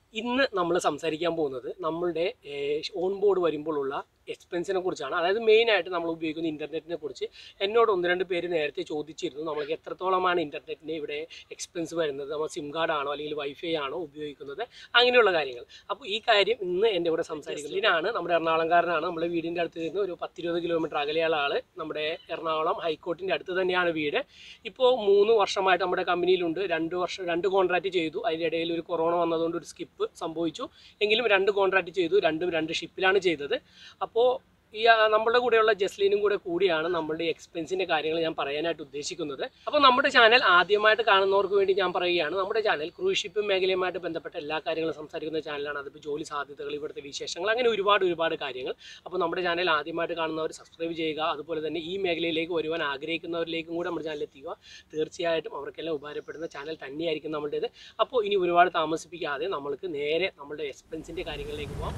ഇന്ന് നമ്മൾ സംസാരിക്കാൻ പോകുന്നത് നമ്മളുടെ ഓൺ ബോർഡ് വരുമ്പോഴുള്ള എക്സ്പെൻസിനെ കുറിച്ചാണ് അതായത് മെയിനായിട്ട് നമ്മൾ ഉപയോഗിക്കുന്ന ഇൻ്റർനെറ്റിനെ കുറിച്ച് എന്നോട് ഒന്ന് രണ്ട് പേര് നേരത്തെ ചോദിച്ചിരുന്നു നമ്മൾക്ക് എത്രത്തോളമാണ് ഇൻ്റർനെറ്റിന് ഇവിടെ എക്സ്പെൻസ് വരുന്നത് നമ്മൾ സിം കാർഡ് ആണോ അല്ലെങ്കിൽ വൈഫൈ ആണോ ഉപയോഗിക്കുന്നത് അങ്ങനെയുള്ള കാര്യങ്ങൾ അപ്പോൾ ഈ കാര്യം ഇന്ന് എൻ്റെ ഇവിടെ സംസാരിക്കുന്നത് ഇതിനാണ് നമ്മുടെ എറണാകുളംകാരനാണ് നമ്മുടെ വീടിൻ്റെ അടുത്ത് നിന്ന് ഒരു പത്തിരുപത് കിലോമീറ്റർ അകലെയുള്ള ആൾ നമ്മുടെ എറണാകുളം ഹൈക്കോർട്ടിൻ്റെ അടുത്ത് തന്നെയാണ് വീട് ഇപ്പോൾ മൂന്ന് വർഷമായിട്ട് നമ്മുടെ കമ്പനിയിലുണ്ട് രണ്ട് വർഷം രണ്ട് കോൺട്രാക്റ്റ് ചെയ്തു അതിൻ്റെ ഇടയിൽ ഒരു കൊറോണ വന്നതുകൊണ്ട് ഒരു സ്കിപ്പ് സംഭവിച്ചു എങ്കിലും രണ്ട് കോൺട്രാക്റ്റ് ചെയ്തു രണ്ടും രണ്ട് ഷിപ്പിലാണ് ചെയ്തത് അപ്പോൾ ഈ ആ, നമ്മുടെ കൂടെയുള്ള ജസ്ലിനും കൂടെ കൂടിയാണ് നമ്മളുടെ എക്സ്പെൻസിൻ്റെ കാര്യങ്ങൾ ഞാൻ പറയാനായിട്ട് ഉദ്ദേശിക്കുന്നത് അപ്പോൾ നമ്മുടെ ചാനൽ ആദ്യമായിട്ട് കാണുന്നവർക്ക് വേണ്ടി ഞാൻ പറയുകയാണ് നമ്മുടെ ചാനൽ ക്രൂസ് ഷിപ്പ് മേഖലയുമായിട്ട് ബന്ധപ്പെട്ട എല്ലാ കാര്യങ്ങളും സംസാരിക്കുന്ന ചാനലാണ് അതിപ്പോൾ ജോലി സാധ്യതകൾ ഇവിടുത്തെ വിശേഷങ്ങൾ അങ്ങനെ ഒരുപാട് ഒരുപാട് കാര്യങ്ങൾ അപ്പോൾ നമ്മുടെ ചാനൽ ആദ്യമായിട്ട് കാണുന്നവർ സബ്സ്ക്രൈബ് ചെയ്യുക അതുപോലെ തന്നെ ഈ മേഖലയിലേക്ക് വരുവാൻ ആഗ്രഹിക്കുന്നവരിലേക്കും കൂടെ നമ്മുടെ ചാനൽ എത്തിക്കുക തീർച്ചയായിട്ടും അവർക്കെല്ലാം ഉപകാരപ്പെടുന്ന ചാനൽ തന്നെയായിരിക്കും നമ്മുടേത് അപ്പോൾ ഇനി ഒരുപാട് താമസിപ്പിക്കാതെ നമ്മൾക്ക് നേരെ നമ്മുടെ എക്സ്പെൻസിൻ്റെ കാര്യങ്ങളിലേക്ക് പോകാം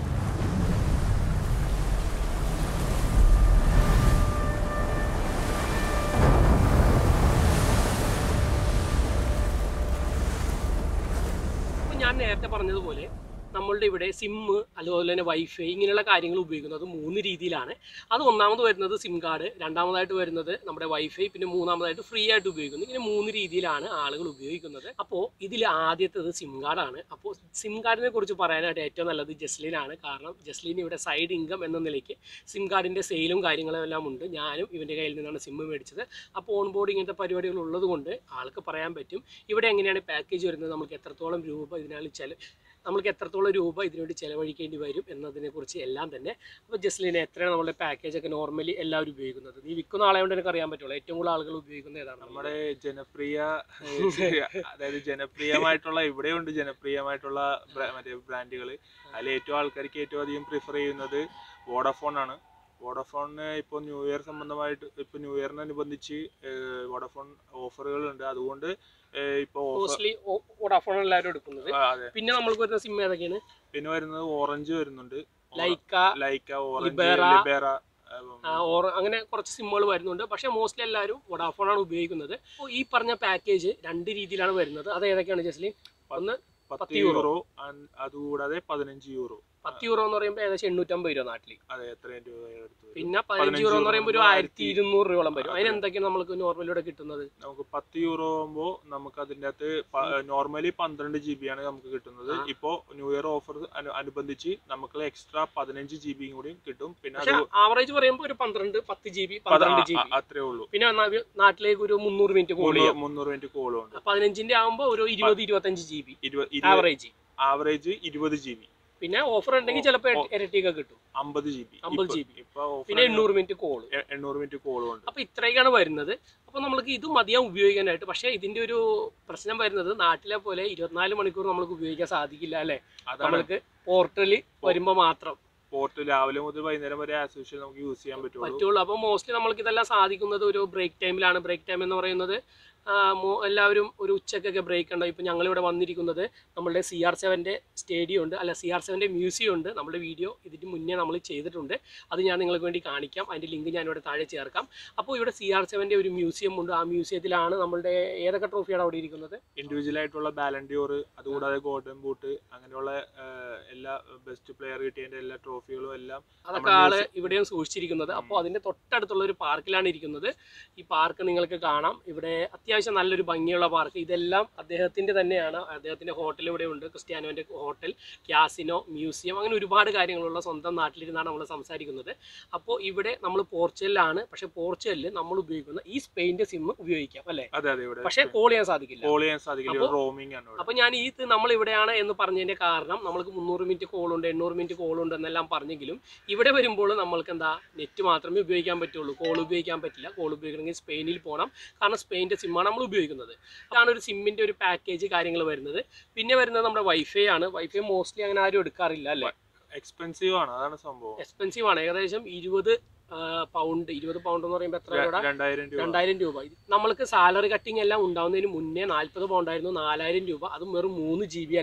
അപ്പോൾ ഞാൻ നേരത്തെ പറഞ്ഞതുപോലെ നമ്മളുടെ ഇവിടെ സിമ്മ് അതുപോലെ തന്നെ വൈഫൈ ഇങ്ങനെയുള്ള കാര്യങ്ങൾ ഉപയോഗിക്കുന്നത് മൂന്ന് രീതിയിലാണ് അത് ഒന്നാമത് വരുന്നത് സിം കാർഡ് രണ്ടാമതായിട്ട് വരുന്നത് നമ്മുടെ വൈഫൈ പിന്നെ മൂന്നാമതായിട്ട് ഫ്രീ ആയിട്ട് ഉപയോഗിക്കുന്നു ഇങ്ങനെ മൂന്ന് രീതിയിലാണ് ആളുകൾ ഉപയോഗിക്കുന്നത് അപ്പോൾ ഇതിൽ ആദ്യത്തേത് സിം കാർഡാണ് അപ്പോൾ സിം കാർഡിനെ കുറിച്ച് പറയാനായിട്ട് ഏറ്റവും നല്ലത് ജസ്ലിനാണ് കാരണം ജസ്ലിൻ ഇവിടെ സൈഡ് ഇൻകം എന്ന നിലയ്ക്ക് സിം കാർഡിൻ്റെ സെയിലും കാര്യങ്ങളും എല്ലാം ഉണ്ട് ഞാനും ഇവൻ്റെ കയ്യിൽ നിന്നാണ് സിം മേടിച്ചത് അപ്പോൾ ഓൺ ബോർഡ് ഇങ്ങനത്തെ പരിപാടികൾ ഉള്ളത് കൊണ്ട് ആൾക്ക് പറയാൻ പറ്റും ഇവിടെ എങ്ങനെയാണ് പാക്കേജ് വരുന്നത് നമുക്ക് എത്രത്തോളം രൂപ ഇതിനാൽ ചില നമ്മൾക്ക് എത്രത്തോളം രൂപ ഇതിനുവേണ്ടി ചിലവഴിക്കേണ്ടി വരും എന്നതിനെക്കുറിച്ച് എല്ലാം തന്നെ അപ്പോൾ ജസ്ലിന് എത്രയാണ് നമ്മുടെ പാക്കേജ് ഒക്കെ നോർമലി എല്ലാവരും ഉപയോഗിക്കുന്നത് നീ വിൽക്കുന്ന ആളെ കൊണ്ട് എനിക്ക് അറിയാൻ പറ്റുള്ളൂ ഏറ്റവും കൂടുതൽ ആളുകൾ ഉപയോഗിക്കുന്നത് ഏതാണ് നമ്മുടെ ജനപ്രിയ ഏഹ്, അതായത് ജനപ്രിയമായിട്ടുള്ള ഇവിടെയുണ്ട് ജനപ്രിയമായിട്ടുള്ള ബ്രാ- മറ്റേ ബ്രാൻഡുകൾ അതിൽ ഏറ്റവും ആൾക്കാർക്ക് ഏറ്റവും അധികം പ്രിഫർ ചെയ്യുന്നത് വോഡഫോൺ ആണ് വോഡഫോണിന് ഇപ്പോൾ ന്യൂ ഇയർ സംബന്ധമായിട്ട് ഇപ്പോൾ ന്യൂ ഇയറിനനുബന്ധിച്ച് വോഡഫോൺ ഓഫറുകളുണ്ട് അതുകൊണ്ട് ഏഹ്, ഇപ്പോൾ ഓഫർ മോസ്റ്റ്ലി വോഡാഫോൺ എല്ലാവരും എടുക്കുന്നത് അതെ പിന്നെ നമ്മൾക്ക് വരുന്ന സിം ഏതൊക്കെയാണ് പിന്നെ വരുന്നത് ഓറഞ്ച് വരുന്നുണ്ട് ലൈക്ക ലൈക്ക ഓറഞ്ച് ലിബേറ. ലിബേറ ഏഹ്, ആ, ഓർ അങ്ങനെ കുറച്ച് സിമ്മുകൾ വരുന്നുണ്ട് പക്ഷേ മോസ്റ്റ്ലി എല്ലാവരും വോഡാഫോണാണ് ഉപയോഗിക്കുന്നത് അപ്പോൾ ഈ പറഞ്ഞ പാക്കേജ് രണ്ട് രീതിയിലാണ് വരുന്നത് അത് ഏതൊക്കെയാണ് ജസ്ലിൻ ഒന്ന് പത്ത് പത്ത് യൂറോ. യൂറോ and അതുകൂടാതെ പതിനഞ്ച് യൂറോ പത്ത് യൂറോ എന്ന് പറയുമ്പോൾ ഏകദേശം എണ്ണൂറ്റമ്പത് രൂപ നാട്ടിൽ അതെ എത്രയും രൂപ എടുത്ത് വരും പിന്നെ പതിനഞ്ച് യൂറോ എന്ന് പറയുമ്പോൾ ഒരു ആയിരത്തി ഇരുന്നൂറ് രൂപയോളം വരും അതിന് എന്തൊക്കെയാണ് നമുക്ക് നോർമലിലൂടെ കിട്ടുന്നത് നമുക്ക് പത്ത് യൂറോ ആകുമ്പോൾ നമുക്ക് അതിൻ്റെ അകത്ത് നോർമലി പന്ത്രണ്ട് ജി ബി ആണ് നമുക്ക് കിട്ടുന്നത് ആ. ഇപ്പോൾ ന്യൂ ഇയർ ഓഫർ അനുബന്ധിച്ച് നമുക്ക് എക്സ്ട്രാ പതിനഞ്ച് ജി ബിയും കൂടി കിട്ടും പിന്നെ പക്ഷെ അത് ആവറേജ് പറയുമ്പോൾ ഒരു പന്ത്രണ്ട് പത്ത് ജി ബി പത- പന്ത്രണ്ട് ജി ആ, ബി അത്രേ ഉള്ളൂ പിന്നെ നാ- നാട്ടിലേക്ക് ഒരു മുന്നൂറ് മിനിറ്റ് കോൾ ചെയ്യാം മുന്നൂറ് മിനിറ്റ് കോളും ഉണ്ട് പതിനഞ്ചിന്റെ ആകുമ്പോൾ ഒരു ഇരുപത് ഇരുപത്തഞ്ച് ജി ബി ഇരുപത് ആവറേജ് ആവറേജ് ഇരുപത് ജി ബി പിന്നെ ഓഫർ ഉണ്ടെങ്കിൽ ചിലപ്പോൾ ഓ. ഇരട്ടിയൊക്കെ കിട്ടും അമ്പത് ജി ബി 50 GB. ഇപ്പൊ offer പിന്നെ എണ്ണൂറ് മിനിറ്റ് കോൾ എ- എണ്ണൂറ് മിനിറ്റ് കോളും ഉണ്ട് അപ്പൊ ഇത്രയൊക്കെയാണ് വരുന്നത് അപ്പൊ നമ്മൾക്ക് ഇത് മതിയാവും ഉപയോഗിക്കാനായിട്ട് പക്ഷേ ഇതിന്റെ ഒരു പ്രശ്നം വരുന്നത് നാട്ടിലെ പോലെ ഇരുപത്തിനാല് മണിക്കൂർ നമുക്ക് ഉപയോഗിക്കാൻ സാധിക്കില്ല അല്ലെ അതാണ് നമ്മൾക്ക് പോർട്ടല് വരുമ്പോൾ മാത്രം പോർട്ട് രാവിലെ മുതൽ വൈകുന്നേരം വരെ ആസ് യൂഷ്വൽ നമുക്ക് യൂസ് ചെയ്യാൻ പറ്റുള്ളൂ പറ്റുള്ളൂ അപ്പോൾ മോസ്റ്റ്ലി നമ്മൾക്ക് ഇതെല്ലാം സാധിക്കുന്നത് ഒരു ബ്രേക്ക് ടൈമിലാണ് ബ്രേക്ക് ടൈം എന്ന് പറയുന്നത് ആ, മോ- എല്ലാവരും ഒരു ഉച്ചക്കൊക്കെ ബ്രേക്ക് ഉണ്ടാവും ഇപ്പോൾ ഞങ്ങളിവിടെ വന്നിരിക്കുന്നത് നമ്മളുടെ സി ആർ സെവൻ്റെ സ്റ്റേഡിയം ഉണ്ട് അല്ല സി ആർ സെവൻ്റെ മ്യൂസിയം ഉണ്ട് നമ്മുടെ വീഡിയോ ഇതിന് മുന്നേ നമ്മൾ ചെയ്തിട്ടുണ്ട് അത് ഞാൻ നിങ്ങൾക്ക് വേണ്ടി കാണിക്കാം അതിൻ്റെ ലിങ്ക് ഞാനിവിടെ താഴെ ചേർക്കാം അപ്പോൾ ഇവിടെ സി ആർ സെവൻ്റെ ഒരു മ്യൂസിയം ഉണ്ട് ആ മ്യൂസിയത്തിലാണ് നമ്മളുടെ ഏതൊക്കെ ട്രോഫിയാണ് അവിടെ ഇരിക്കുന്നത് ഇൻഡിവിജ്വൽ ആയിട്ടുള്ള ബാലൻഡിയോർ അതുകൂടാതെ ഗോൾഡൻ ബൂട്ട് അങ്ങനെയുള്ള ആഹ്, എല്ലാ ബെസ്റ്റ് പ്ലെയർ കിട്ടിയതിന്റെ എല്ലാ ട്രോഫികളും എല്ലാം അതൊക്കെ നമ്മുടെ ആള് മ്യൂസിയം- ഇവിടെയും സൂക്ഷിച്ചിരിക്കുന്നത് അപ്പോൾ അതിന്റെ തൊട്ടടുത്തുള്ള ഒരു പാർക്കിലാണ് ഇരിക്കുന്നത് ഈ പാർക്ക് നിങ്ങൾക്ക് കാണാം ഇവിടെ അത്യാവശ്യം നല്ലൊരു ഭംഗിയുള്ള പാർക്ക് ഇതെല്ലാം അദ്ദേഹത്തിന്റെ തന്നെയാണ് അദ്ദേഹത്തിന്റെ ഹോട്ടൽ ഇവിടെ ഉണ്ട് ക്രിസ്ത്യാനോന്റെ ഹോട്ടൽ ക്യാസിനോ മ്യൂസിയം അങ്ങനെ ഒരുപാട് കാര്യങ്ങളുള്ള സ്വന്തം നാട്ടിലിരുന്നാണ് നമ്മൾ സംസാരിക്കുന്നത് അപ്പോൾ ഇവിടെ നമ്മൾ പോർച്ചുഗലിലാണ് പക്ഷെ പോർച്ചുഗലിൽ നമ്മൾ ഉപയോഗിക്കുന്ന ഈ സ്പെയിൻ്റെ സിം ഉപയോഗിക്കാം അല്ലേ അതെ അതെ ഇവിടെ പക്ഷേ കോൾ ചെയ്യാൻ സാധിക്കില്ല കോൾ ചെയ്യാൻ സാധിക്കില്ല അപ്പോ- റോമിംഗ് ആണ് ഇവിടെ അപ്പൊ ഞാൻ ഈ ഇത് നമ്മൾ ഇവിടെയാണ് എന്ന് പറഞ്ഞതിന്റെ കാരണം നമ്മൾക്ക് മുന്നൂറ് മിനിറ്റ് കോളുണ്ട് എണ്ണൂറ് മിനിറ്റ് കോളുണ്ട് എന്നെല്ലാം പറഞ്ഞെങ്കിലും ഇവിടെ വരുമ്പോൾ നമ്മൾക്ക് എന്താ നെറ്റ് മാത്രമേ ഉപയോഗിക്കാൻ പറ്റുള്ളൂ കോൾ ഉപയോഗിക്കാൻ പറ്റില്ല കോൾ ഉപയോഗിക്കണമെങ്കിൽ സ്പെയിനിൽ പോകണം കാരണം സ്പെയിൻ്റെ സിമ്മാണ് നമ്മൾ ഉപയോഗിക്കുന്നത് ഇതാണ് ഒരു സിമ്മിന്റെ ഒരു പാക്കേജ് കാര്യങ്ങൾ വരുന്നത് പിന്നെ വരുന്നത് നമ്മുടെ വൈഫൈ ആണ് വൈഫൈ മോസ്റ്റ്ലി അങ്ങനെ ആരും എടുക്കാറില്ല അല്ലേ എക്സ്പെൻസീവ് ആണ് അതാണ് സംഭവം എക്സ്പെൻസീവ് ആണ് ഏകദേശം ഇരുപത് പൗണ്ട് ഇരുപത് പൗണ്ട് എന്ന് പറയുമ്പോൾ എത്ര രൂപ രണ്ടായിരം രൂപ രണ്ടായിരം രൂപ ഇത് നമ്മൾക്ക് സാലറി കട്ടിങ് എല്ലാം ഉണ്ടാവുന്നതിന് മുന്നേ നാൽപ്പത് പൗണ്ടായിരുന്നു നാലായിരം രൂപ അതും വെറും മൂന്ന് ജി ബി അല്ലേ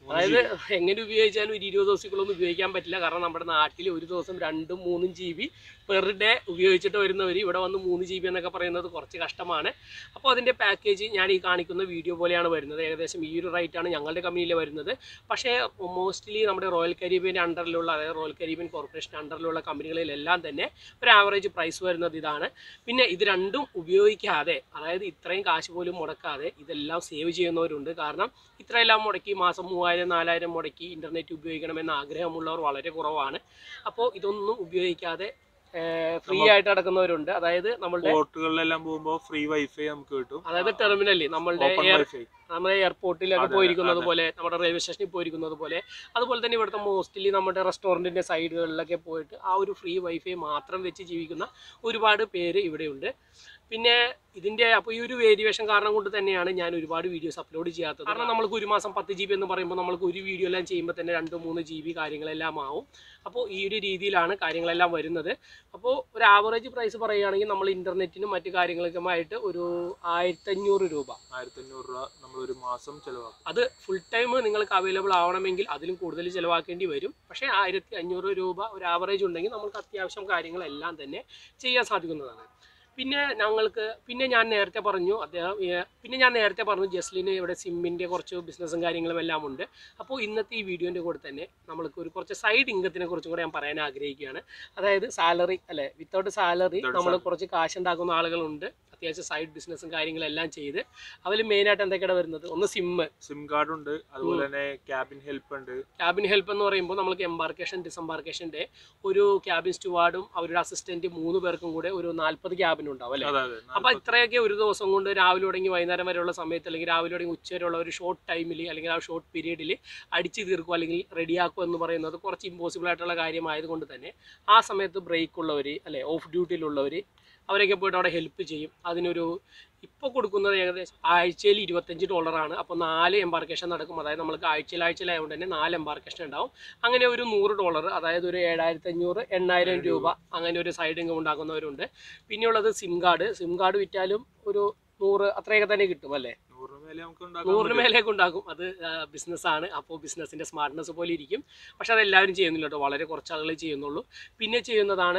അതായത് എങ്ങനെ ഉപയോഗിച്ചാലും ഒരു ഇരുപത് ദിവസത്തിലൊന്നും ഉപയോഗിക്കാൻ പറ്റില്ല കാരണം നമ്മുടെ നാട്ടിൽ ഒരു ദിവസം രണ്ടും മൂന്നും ജി ബി പെർ ഡേ ഉപയോഗിച്ചിട്ട് വരുന്നവർ ഇവിടെ വന്ന് മൂന്ന് ജി ബി എന്നൊക്കെ പറയുന്നത് കുറച്ച് കഷ്ടമാണ് അപ്പോൾ അതിൻ്റെ പാക്കേജ് ഞാൻ ഈ കാണിക്കുന്ന വീഡിയോ പോലെയാണ് വരുന്നത് ഏകദേശം ഈ ഒരു റേറ്റാണ് ഞങ്ങളുടെ കമ്പനിയിൽ വരുന്നത് പക്ഷേ മോസ്റ്റ്ലി നമ്മുടെ റോയൽ കരീബിയൻ്റെ അണ്ടറിലുള്ള അതായത് റോയൽ കരീബിയൻ കോർപ്പറേഷൻ അണ്ടറിലുള്ള കമ്പനികളിലെല്ലാം തന്നെ ഒരു ആവറേജ് പ്രൈസ് വരുന്നത് ഇതാണ് പിന്നെ ഇത് രണ്ടും ഉപയോഗിക്കാതെ അതായത് ഇത്രയും കാശ് പോലും മുടക്കാതെ ഇതെല്ലാം സേവ് ചെയ്യുന്നവരുണ്ട് കാരണം ഇത്രയെല്ലാം മുടക്കി മാസം മൂവായിരം നാലായിരം മുടക്കി ഇൻ്റർനെറ്റ് ഉപയോഗിക്കണമെന്ന് ആഗ്രഹമുള്ളവർ വളരെ കുറവാണ് അപ്പോൾ ഇതൊന്നും ഉപയോഗിക്കാതെ ഫ്രീ ആയിട്ട് നടക്കുന്നവരുണ്ട് അതായത് നമ്മളുടെ പോർട്ടുകളിലെല്ലാം പോകുമ്പോൾ ഫ്രീ വൈഫൈ നമുക്ക് കിട്ടും അതായത് ടെർമിനലിൽ നമ്മളുടെ ഓപ്പൺ എയർ വൈഫൈ നമ്മുടെ എയർപോർട്ടിലൊക്കെ അതെ, പോയിരിക്കുന്നത് അതെ. പോലെ നമ്മുടെ റെയിൽവേ സ്റ്റേഷനിൽ പോയിരിക്കുന്നത് പോലെ അതുപോലെ തന്നെ ഇവിടുത്തെ മോസ്റ്റ്ലി നമ്മുടെ റെസ്റ്റോറൻറ്റിൻ്റെ സൈഡുകളിലൊക്കെ പോയിട്ട് ആ ഒരു ഫ്രീ വൈഫൈ മാത്രം വെച്ച് ജീവിക്കുന്ന ഒരുപാട് പേര് ഇവിടെയുണ്ട് പിന്നെ ഇതിൻ്റെ അപ്പോൾ ഈ ഒരു വേരിയേഷൻ കാരണം കൊണ്ട് തന്നെയാണ് ഞാൻ ഒരുപാട് വീഡിയോസ് അപ്ലോഡ് ചെയ്യാത്തത് കാരണം നമ്മൾക്ക് ഒരു മാസം പത്ത് ജി ബി എന്ന് പറയുമ്പോൾ നമ്മൾക്ക് ഒരു വീഡിയോ എല്ലാം ചെയ്യുമ്പോൾ തന്നെ രണ്ട് മൂന്ന് ജി ബി കാര്യങ്ങളെല്ലാം ആവും അപ്പോൾ ഈ ഒരു രീതിയിലാണ് കാര്യങ്ങളെല്ലാം വരുന്നത് അപ്പോൾ ഒരു ആവറേജ് പ്രൈസ് പറയുകയാണെങ്കിൽ നമ്മൾ ഇൻ്റർനെറ്റിനും മറ്റു കാര്യങ്ങൾക്കുമായിട്ട് ഒരു ആയിരത്തഞ്ഞൂറ് രൂപ ആയിരത്തി അഞ്ഞൂറ് രൂപ നമ്മൾ ഒരു മാസം ചെലവാക്കും അത് ഫുൾ ടൈം നിങ്ങൾക്ക് അവൈലബിൾ ആവണമെങ്കിൽ അതിലും കൂടുതൽ ചിലവാക്കേണ്ടി വരും പക്ഷേ ആയിരത്തി അഞ്ഞൂറ് രൂപ ഒരു ആവറേജ് ഉണ്ടെങ്കിൽ നമുക്ക് അത്യാവശ്യം കാര്യങ്ങളെല്ലാം തന്നെ ചെയ്യാൻ സാധിക്കുന്നതാണ് പിന്നെ ഞങ്ങൾക്ക് പിന്നെ ഞാൻ നേരത്തെ പറഞ്ഞു അദ്ദേഹം ഏ, പിന്നെ ഞാൻ നേരത്തെ പറഞ്ഞു ജസ്ലിന് ഇവിടെ സിമ്മിൻ്റെ കുറച്ച് ബിസിനസ്സും കാര്യങ്ങളും എല്ലാം ഉണ്ട് അപ്പോൾ ഇന്നത്തെ ഈ വീഡിയോൻ്റെ കൂടെ തന്നെ നമ്മൾക്ക് ഒരു കുറച്ച് സൈഡ് ഇൻകത്തിനെ കുറിച്ചും കൂടെ ഞാൻ പറയാൻ ആഗ്രഹിക്കുകയാണ് അതായത് സാലറി അല്ലെ വിത്തൗട്ട് സാലറി Without നമ്മൾ salary. കുറച്ച് കാശ് ഉണ്ടാക്കുന്ന ആളുകളുണ്ട് അത്യാവശ്യം സൈഡ് ബിസിനസ്സും കാര്യങ്ങളെല്ലാം ചെയ്ത് അതിൽ മെയിനായിട്ട് എന്തൊക്കെയാണ് വരുന്നത് ഒന്ന് സിമ്മ് സിം കാർഡ് ഉണ്ട് അതുപോലെ തന്നെ ക്യാബിൻ ഹെൽപ്പ് ഉണ്ട് ക്യാബിൻ ഹെൽപ്പ് എന്ന് പറയുമ്പോൾ നമുക്ക് എംബാർക്കേഷൻ ഡിസംബാർക്കേഷൻ ഡേ ഒരു ക്യാബിൻ സ്റ്റുവാർഡും അവരുടെ അസിസ്റ്റന്റ് മൂന്ന് പേർക്കും കൂടെ ഒരു നാൽപ്പത് ക്യാബിൻ ഉണ്ടാവും അല്ലേ അതെ അതെ അപ്പൊ ഇത്രയൊക്കെ ഒരു ദിവസം കൊണ്ട് രാവിലെ തുടങ്ങി വൈകുന്നേരം വരെയുള്ള സമയത്ത് അല്ലെങ്കിൽ രാവിലെ തുടങ്ങി ഉച്ച വരെയുള്ള ഒരു ഷോർട്ട് ടൈമിൽ അല്ലെങ്കിൽ ആ ഷോർട്ട് പീരീഡിൽ അടിച്ചു തീർക്കും അല്ലെങ്കിൽ റെഡിയാക്കും എന്ന് പറയുന്നത് കുറച്ച് ഇമ്പോസിബിൾ ആയിട്ടുള്ള കാര്യമായതുകൊണ്ട് തന്നെ ആ സമയത്ത് ബ്രേക്ക് ഉള്ളവർ അല്ലെ ഓഫ് ഡ്യൂട്ടിയിലുള്ളവർ അവരൊക്കെ പോയിട്ട് അവിടെ ഹെൽപ്പ് ചെയ്യും അതിനൊരു ഇപ്പോൾ കൊടുക്കുന്നത് ഏകദേശം ആഴ്ചയിൽ ഇരുപത്തഞ്ച് ഡോളറാണ് അപ്പോൾ നാല് എംബാർക്കേഷൻ നടക്കും അതായത് നമ്മൾക്ക് ആഴ്ചയിൽ ആഴ്ചയിലായതുകൊണ്ട് തന്നെ നാല് എംബാർക്കേഷൻ ഉണ്ടാവും അങ്ങനെ ഒരു നൂറ് ഡോളർ അതായത് ഒരു ഏഴായിരത്തി അഞ്ഞൂറ് എണ്ണായിരം രൂപ അങ്ങനെ ഒരു സൈഡ് ഇൻകം ഉണ്ടാക്കുന്നവരുണ്ട് പിന്നെയുള്ളത് സിം കാർഡ് സിം കാർഡ് വിറ്റാലും ഒരു നൂറ് അത്രയൊക്കെ തന്നെ കിട്ടും അല്ലേ നൂറിന് മേലെ നമുക്ക് ഉണ്ടാക്കാൻ നൂറിന് പറ്റും. മേലേക്ക് ഉണ്ടാക്കും അത് ബിസിനസ്സാണ് അപ്പോൾ ബിസിനസ്സിൻ്റെ സ്മാർട്ട്നെസ് പോലെ ഇരിക്കും പക്ഷെ അത് എല്ലാവരും ചെയ്യുന്നില്ല കേട്ടോ വളരെ കുറച്ച് ആളുകളെ ചെയ്യുന്നുള്ളൂ പിന്നെ ചെയ്യുന്നതാണ്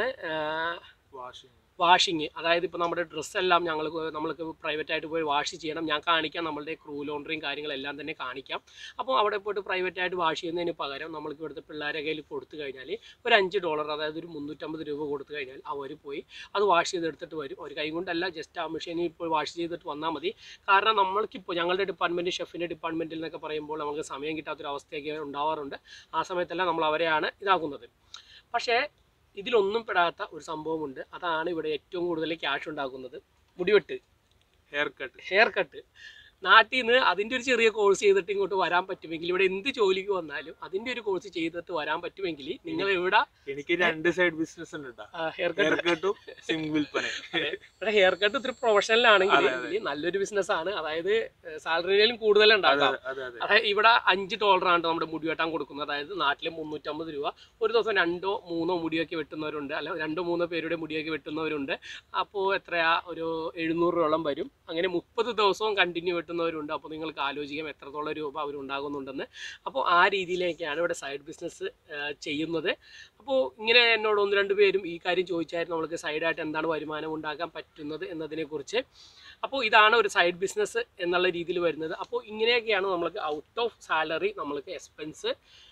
വാഷിംഗ് വാഷിങ് അതായത് ഇപ്പോൾ നമ്മുടെ ഡ്രസ്സെല്ലാം ഞങ്ങൾ നമ്മൾക്ക് പ്രൈവറ്റ് ആയിട്ട് പോയി വാഷ് ചെയ്യണം ഞാൻ കാണിക്കാം നമ്മളുടെ ക്രൂ ലോണ്ടറിയും കാര്യങ്ങളെല്ലാം തന്നെ കാണിക്കാം അപ്പോൾ അവിടെ പോയിട്ട് പ്രൈവറ്റ് ആയിട്ട് വാഷ് ചെയ്യുന്നതിന് പകരം നമ്മൾക്ക് ഇവിടുത്തെ പിള്ളേരെ കയ്യിൽ കൊടുത്തു കഴിഞ്ഞാൽ ഒരു അഞ്ച് ഡോളർ അതായത് ഒരു മുന്നൂറ്റമ്പത് രൂപ കൊടുത്തു കഴിഞ്ഞാൽ അവർ പോയി അത് വാഷ് ചെയ്തെടുത്തിട്ട് വരും ഒരു കൈ കൊണ്ടല്ല ജസ്റ്റ് ആ മെഷീനിൽ ഇപ്പോൾ വാഷ് ചെയ്തിട്ട് വന്നാൽ മതി കാരണം നമ്മൾക്കിപ്പോൾ ഞങ്ങളുടെ ഡിപ്പാർട്ട്മെൻറ്റ് ഷെഫിൻ്റെ ഡിപ്പാർട്ട്മെൻറ്റിൽ എന്നൊക്കെ പറയുമ്പോൾ നമുക്ക് സമയം കിട്ടാത്തൊരു അവസ്ഥയൊക്കെ ഉണ്ടാവാറുണ്ട് ആ സമയത്തെല്ലാം നമ്മൾ അവരെയാണ് ഇതാക്കുന്നത് പക്ഷേ ഇതിലൊന്നും പെടാത്ത ഒരു സംഭവമുണ്ട് അതാണ് ഇവിടെ ഏറ്റവും കൂടുതൽ ക്യാഷ് ഉണ്ടാക്കുന്നത് മുടിവെട്ട് ഹെയർ കട്ട് ഹെയർ കട്ട് നാട്ടിൽ നിന്ന് അതിൻ്റെ ഒരു ചെറിയ കോഴ്സ് ചെയ്തിട്ട് ഇങ്ങോട്ട് വരാൻ പറ്റുമെങ്കിൽ ഇവിടെ എന്ത് ജോലിക്ക് വന്നാലും അതിൻ്റെ ഒരു കോഴ്സ് ചെയ്തിട്ട് വരാൻ പറ്റുമെങ്കിൽ നിങ്ങൾ ഇവിടെ എനിക്ക് രണ്ട് സൈഡ് ബിസിനസ് ഉണ്ട് കേട്ടോ ഹെയർ ഹെയർ കട്ട് കട്ടും സിം വിൽപ്പന ഇവിടെ ഹെയർ കട്ട് ഇത്തിരി പ്രൊഫഷണൽ ആണെങ്കിൽ അതെ, അതെ. ഇതില് നല്ലൊരു ബിസിനസ് ആണ് അതായത് സാലറിയിലും കൂടുതൽ അതെ ഉണ്ടാക്കാം അതെ അതെ അതായത് ഇവിടെ അഞ്ച് ഡോളറാണ് നമ്മുടെ മുടി വെട്ടാൻ കൊടുക്കുന്നത് അതായത് നാട്ടിൽ മുന്നൂറ്റമ്പത് രൂപ ഒരു ദിവസം രണ്ടോ മൂന്നോ മുടിയൊക്കെ വെട്ടുന്നവരുണ്ട് അല്ല രണ്ടോ മൂന്നോ പേരുടെ മുടിയൊക്കെ വെട്ടുന്നവരുണ്ട് അപ്പോൾ എത്രയാ ഒരു എഴുന്നൂറ് രൂപയോളം വരും അങ്ങനെ മുപ്പത് ദിവസവും കണ്ടിന്യൂ വെട്ടുന്നവരുണ്ട് അപ്പോൾ നിങ്ങൾക്ക് ആലോചിക്കാം എത്രത്തോളം രൂപ അവരുണ്ടാകുന്നുണ്ടെന്ന് അപ്പോൾ ആ രീതിയിലേക്കാണ് ഇവിടെ സൈഡ് ബിസിനസ് ചെയ്യുന്നത് അപ്പോൾ ഇങ്ങനെ എന്നോട് ഒന്ന് രണ്ട് പേരും ഈ കാര്യം ചോദിച്ചായിരുന്നു നമ്മൾക്ക് സൈഡായിട്ട് എന്താണ് വരുമാനം ഉണ്ടാക്കാൻ പറ്റുന്നത് എന്നതിനെക്കുറിച്ച് അപ്പോൾ ഇതാണ് ഒരു സൈഡ് ബിസിനസ് എന്നുള്ള രീതിയിൽ വരുന്നത് അപ്പോൾ ഇങ്ങനെയൊക്കെയാണ് നമ്മൾക്ക് ഔട്ട് ഓഫ് സാലറി നമ്മൾക്ക് എക്സ്പെൻസ്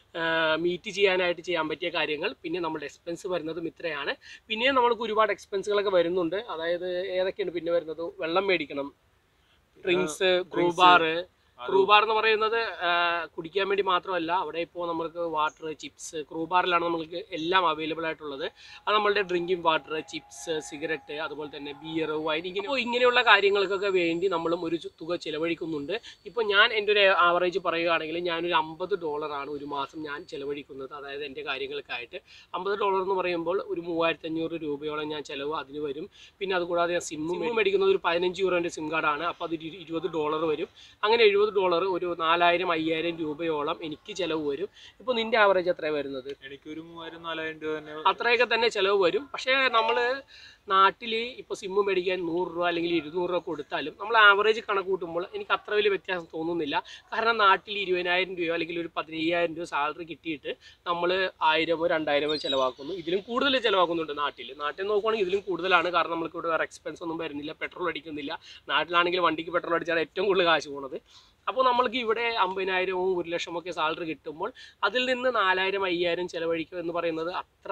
മീറ്റ് ചെയ്യാനായിട്ട് ചെയ്യാൻ പറ്റിയ കാര്യങ്ങൾ പിന്നെ നമ്മുടെ എക്സ്പെൻസ് വരുന്നതും ഇത്രയാണ് പിന്നെ നമ്മൾക്ക് ഒരുപാട് എക്സ്പെൻസുകളൊക്കെ വരുന്നുണ്ട് അതായത് ഏതൊക്കെയാണ് പിന്നെ വരുന്നത് വെള്ളം മേടിക്കണം ഡ്രിങ്ക്സ് ക്രൂബാർ ക്രൂബാർ എന്ന് പറയുന്നത് ആ, കുടിക്കാൻ വേണ്ടി മാത്രമല്ല അവിടെ ഇപ്പോൾ നമുക്ക് വാട്ടർ ചിപ്സ് ക്രൂബാറിലാണ് നമുക്ക് എല്ലാം അവൈലബിൾ ആയിട്ടുള്ളത് അത് നമ്മളുടെ ഡ്രിങ്കിങ് വാട്ടർ ചിപ്സ് സിഗരറ്റ് അതുപോലെ തന്നെ ബിയർ വൈൻ ഇങ്ങനെ ഇപ്പോൾ ഇങ്ങനെയുള്ള കാര്യങ്ങൾക്കൊക്കെ വേണ്ടി നമ്മളും ഒരു ചു- തുക ചിലവഴിക്കുന്നുണ്ട് ഇപ്പോൾ ഞാൻ എൻ്റെ ഒരു ആവറേജ് പറയുകയാണെങ്കിൽ ഞാനൊരു അമ്പത് ഡോളറാണ് ഒരു മാസം ഞാൻ ചിലവഴിക്കുന്നത് അതായത് എൻ്റെ കാര്യങ്ങൾക്കായിട്ട് അമ്പത് ഡോളർ എന്ന് പറയുമ്പോൾ ഒരു മൂവായിരത്തി അഞ്ഞൂറ് രൂപയോളം ഞാൻ ചിലവ് അതിന് വരും പിന്നെ അതുകൂടാതെ ഞാൻ സിമ്മും മേടിക്കുന്നത് ഒരു പതിനഞ്ച് യൂറോൻ്റെ സിം കാർഡാണ് അപ്പോൾ അത് ഒരു ഇരുപത് ഡോളർ വരും അങ്ങനെ എഴുപത് ഇരുപത് ഡോളർ ഒരു നാലായിരം അയ്യായിരം രൂപയോളം എനിക്ക് ചിലവ് വരും ഇപ്പോൾ നിന്റെ ആവറേജ് എത്രയാണ് വരുന്നത് എനിക്കൊരു മൂവായിരം നാലായിരം രൂപ തന്നെ അത്രയൊക്കെ തന്നെ ചിലവ് വരും പക്ഷേ നമ്മൾ നാട്ടിൽ ഇപ്പോൾ സിമ്മ് മേടിക്കാൻ നൂറ് രൂപ അല്ലെങ്കിൽ ഇരുന്നൂറ് രൂപ കൊടുത്താലും നമ്മൾ ആവറേജ് കണക്ക് കൂട്ടുമ്പോൾ എനിക്ക് അത്ര വലിയ വ്യത്യാസം തോന്നുന്നില്ല കാരണം നാട്ടിൽ ഇരുപതിനായിരം രൂപയോ അല്ലെങ്കിൽ ഒരു പതിനയ്യായിരം രൂപ സാലറി കിട്ടിയിട്ട് നമ്മൾ ആയിരമോ രണ്ടായിരമോ ചിലവാക്കുന്നു ഇതിലും കൂടുതൽ ചിലവാക്കുന്നുണ്ട് നാട്ടിൽ നാട്ടിൽ നോക്കുവാണെങ്കിൽ ഇതിലും കൂടുതലാണ് കാരണം നമുക്ക് ഇവിടെ വേറെ എക്സ്പെൻസ് ഒന്നും വരുന്നില്ല പെട്രോൾ അടിക്കുന്നില്ല നാട്ടിലാണെങ്കിൽ വണ്ടിക്ക് പെട്രോൾ അടിച്ചാണ് ഏറ്റവും കൂടുതൽ കാശ് പോകുന്നത് അപ്പോൾ നമ്മൾക്ക് ഇവിടെ അമ്പതിനായിരവും ഒരു ലക്ഷമൊക്കെ സാലറി കിട്ടുമ്പോൾ അതിൽ നിന്ന് നാലായിരം അയ്യായിരം ചിലവഴിക്കുക എന്ന് പറയുന്നത് അത്ര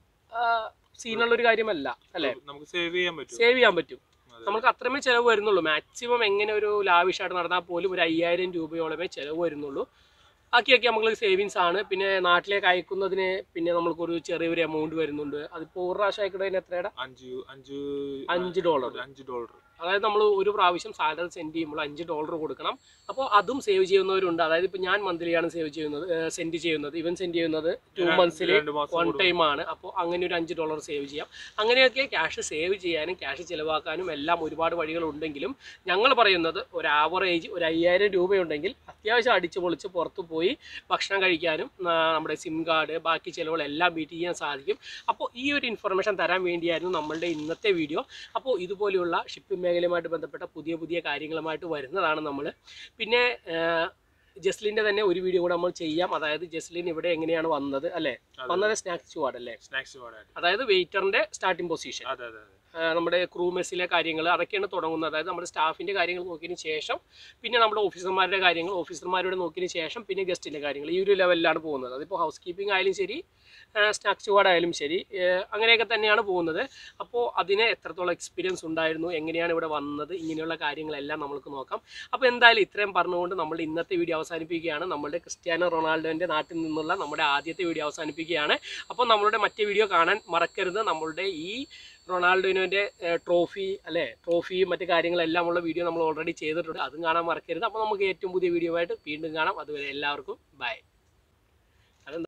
സീനുള്ള ഒരു കാര്യമല്ല അല്ലേ നമുക്ക് സേവ് ചെയ്യാൻ പറ്റും സേവ് ചെയ്യാൻ പറ്റും അതെ. നമുക്ക് അത്രമേ ചിലവ് വരുന്നുള്ളൂ മാക്സിമം എങ്ങനെ ഒരു ലാവിഷായിട്ട് നടന്നാൽ പോലും ഒരു അയ്യായിരം രൂപയോളമേ ചിലവ് വരുന്നുള്ളൂ ബാക്കിയൊക്കെ നമുക്ക് സേവിങ്സ് ആണ് പിന്നെ നാട്ടിലേക്ക് അയക്കുന്നതിന് പിന്നെ നമ്മൾക്കൊരു ചെറിയൊരു എമൗണ്ട് വരുന്നുണ്ട് അതിപ്പോൾ ഒരു പ്രാവശ്യം അയക്കുന്നതിന് എത്രയുടെ അഞ്ച് അഞ്ച് അഞ്ച് ഡോളർ അഞ്ച് ഡോളർ അതായത് നമ്മൾ ഒരു പ്രാവശ്യം സാലറി സെൻഡ് ചെയ്യുമ്പോൾ അഞ്ച് ഡോളർ കൊടുക്കണം അപ്പോൾ അതും സേവ് ചെയ്യുന്നവരുണ്ട് അതായത് ഇപ്പോൾ ഞാൻ മന്ത്ലിയാണ് സേവ് ചെയ്യുന്നത് സെൻഡ് ചെയ്യുന്നത് ഇവൻ സെൻഡ് ചെയ്യുന്നത് ടു മന്ത്സിൽ രണ്ട് മാസം വൺ കൂടുമ്പോ. ടൈം ആണ് അപ്പോൾ അങ്ങനെ ഒരു അഞ്ച് ഡോളർ സേവ് ചെയ്യാം അങ്ങനെയൊക്കെ ക്യാഷ് സേവ് ചെയ്യാനും ക്യാഷ് ചിലവാക്കാനും എല്ലാം ഒരുപാട് വഴികളുണ്ടെങ്കിലും ഞങ്ങൾ പറയുന്നത് ഒരു ആവറേജ് ഒരു അയ്യായിരം രൂപയുണ്ടെങ്കിൽ അത്യാവശ്യം അടിച്ചു പൊളിച്ച് പുറത്ത് പോയി ഭക്ഷണം കഴിക്കാനും ആ, നമ്മുടെ സിം കാർഡ് ബാക്കി ചിലവുകളെല്ലാം മീറ്റ് ചെയ്യാൻ സാധിക്കും അപ്പോൾ ഈ ഒരു ഇൻഫർമേഷൻ തരാൻ വേണ്ടിയായിരുന്നു നമ്മളുടെ ഇന്നത്തെ വീഡിയോ അപ്പോൾ ഇതുപോലെയുള്ള ഷിപ്പിംഗ് മേഖലയുമായിട്ട് ബന്ധപ്പെട്ട പുതിയ പുതിയ കാര്യങ്ങളുമായിട്ട് വരുന്നതാണ് നമ്മൾ പിന്നെ ആ, ജസ്ലിൻ്റെ തന്നെ ഒരു വീഡിയോ കൂടെ നമ്മൾ ചെയ്യാം അതായത് ജസ്ലിൻ ഇവിടെ എങ്ങനെയാണ് വന്നത് അല്ലേ വന്നത് സ്നാക്സ് ചുവാട് അല്ലേ സ്നാക്സ് പാടാൻ അതായത് വെയിറ്ററിന്റെ സ്റ്റാർട്ടിംഗ് പൊസിഷൻ അതെ അതെ അതെ നമ്മുടെ ക്രൂ മെസ്സിലെ കാര്യങ്ങൾ അതൊക്കെയാണ് തുടങ്ങുന്നത് അതായത് നമ്മുടെ സ്റ്റാഫിന്റെ കാര്യങ്ങൾ നോക്കിയതിന് ശേഷം പിന്നെ നമ്മുടെ ഓഫീസർമാരുടെ കാര്യങ്ങൾ ഓഫീസർമാരുടെ നോക്കിയതിന് ശേഷം പിന്നെ ഗസ്റ്റിന്റെ കാര്യങ്ങൾ ഈ ഒരു ലെവലിലാണ് പോകുന്നത് അതിപ്പോൾ ഹൗസ് കീപ്പിംഗ് ആയാലും ശരി സ്നാക്സ് ചുവാട് ആയാലും ശരി ഏഹ് അങ്ങനെയൊക്കെ തന്നെയാണ് പോകുന്നത് അപ്പോൾ അതിന് എത്രത്തോളം എക്സ്പീരിയൻസ് ഉണ്ടായിരുന്നു എങ്ങനെയാണ് ഇവിടെ വന്നത് ഇങ്ങനെയുള്ള കാര്യങ്ങളെല്ലാം നമുക്ക് നോക്കാം അപ്പോൾ എന്തായാലും ഇത്രയും പറഞ്ഞുകൊണ്ട് നമ്മൾ ഇന്നത്തെ വീഡിയോ അവസാനിപ്പിക്കുകയാണ് നമ്മുടെ ക്രിസ്ത്യാനോ റൊണാൾഡോൻ്റെ നാട്ടിൽ നിന്നുള്ള നമ്മുടെ ആദ്യത്തെ വീഡിയോ അവസാനിപ്പിക്കുകയാണ് അപ്പോൾ നമ്മളുടെ മറ്റേ വീഡിയോ കാണാൻ മറക്കരുത് നമ്മളുടെ ഈ റൊണാൾഡോയിനോൻ്റെ ട്രോഫി അല്ലേ ട്രോഫിയും മറ്റു കാര്യങ്ങളെല്ലാം ഉള്ള വീഡിയോ നമ്മൾ ഓൾറെഡി ചെയ്തിട്ടുണ്ട് അതും കാണാൻ മറക്കരുത് അപ്പോൾ നമുക്ക് ഏറ്റവും പുതിയ വീഡിയോ ആയിട്ട് വീണ്ടും കാണാം അതുവരെ എല്ലാവർക്കും ബൈ